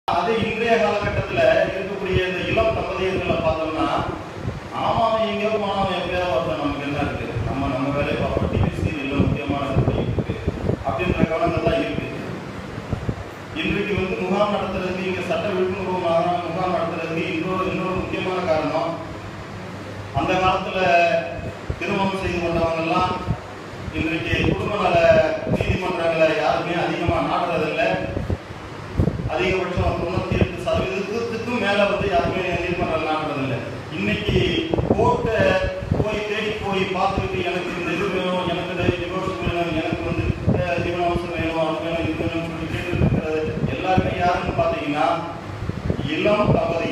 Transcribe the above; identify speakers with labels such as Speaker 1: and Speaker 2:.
Speaker 1: அது இன்றைய காலகட்டத்துல இருக்கக்கூடிய இந்த இளம் தம்பதியர்களை பார்த்தோம்னா ஆமாம் எங்கேயோ போனாலும் எப்பயாவது ஒருத்தன் நமக்கு என்ன இருக்கு நம்ம நம்ம வேலையை பார்ப்போம் டிவி சீரியல்ல முக்கியமான இருக்கு அப்படின்ற கவனங்கள் தான் இருக்கு இன்றைக்கு வந்து முகாம் நடத்துறதுக்கு இங்க சட்ட விழிப்புணர்வு மா- முகாம் நடத்துறதுக்கு இன்னொரு இன்னொரு முக்கியமான காரணம் அந்த காலத்துல திருமணம் செய்து கொண்டவங்க எல்லாம் இன்றைக்கு குடும்ப நல நீதிமன்றங்களை யாருமே அதிகமா நாடுறதில்லை அதிகபட்சம் தொண்ணூத்தி எட்டு சதவீதத்துக்கும் மேல வந்து யாருமே நீதிமன்றம் நாடுறதில்லை இன்னைக்கு கோர்ட்டை போய் தேடி போய் பார்த்துக்கிட்டு எனக்கு இந்த இது வேணும் எனக்கு இந்த டிவோர்ஸ் வேணும் எனக்கு வந்து அஹ், ஜீவனாம்சம் வேணும் அது வேணும் இது வேணும்னு சொல்லி கேட்டு இருக்கிறது எல்லாருமே யாருன்னு பார்த்தீங்கன்னா இளம் தம்பதி